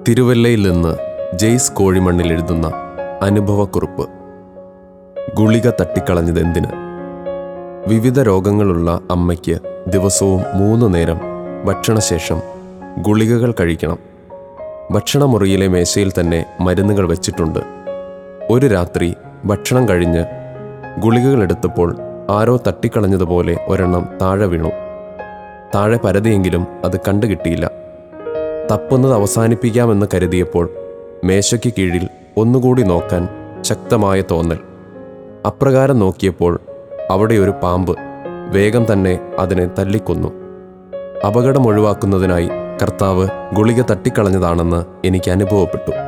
തിരുവല്ലയിൽ നിന്ന് ജെയ്സ് കോഴിമണ്ണിൽ എഴുതുന്ന അനുഭവക്കുറിപ്പ് ഗുളിക തട്ടിക്കളഞ്ഞതെന്തിന് വിവിധ രോഗങ്ങളുള്ള അമ്മയ്ക്ക് ദിവസവും മൂന്ന് നേരം ഭക്ഷണശേഷം ഗുളികകൾ കഴിക്കണം ഭക്ഷണമുറിയിലെ മേശയിൽ തന്നെ മരുന്നുകൾ വെച്ചിട്ടുണ്ട് ഒരു രാത്രി ഭക്ഷണം കഴിഞ്ഞ് ഗുളികകൾ എടുത്തപ്പോൾ ആരോ തട്ടിക്കളഞ്ഞതുപോലെ ഒരെണ്ണം താഴെ വീണു താഴെ പരതിയെങ്കിലും അത് കണ്ടുകിട്ടിയില്ല തപ്പുന്നത് അവസാനിപ്പിക്കാമെന്ന് കരുതിയപ്പോൾ മേശയ്ക്ക് കീഴിൽ ഒന്നുകൂടി നോക്കാൻ ശക്തമായ തോന്നൽ അപ്രകാരം നോക്കിയപ്പോൾ അവിടെ ഒരു പാമ്പ് വേഗം തന്നെ അതിനെ തല്ലിക്കൊന്നു അപകടം ഒഴിവാക്കുന്നതിനായി കർത്താവ് ഗുളിക തട്ടിക്കളഞ്ഞതാണെന്ന് എനിക്ക് അനുഭവപ്പെട്ടു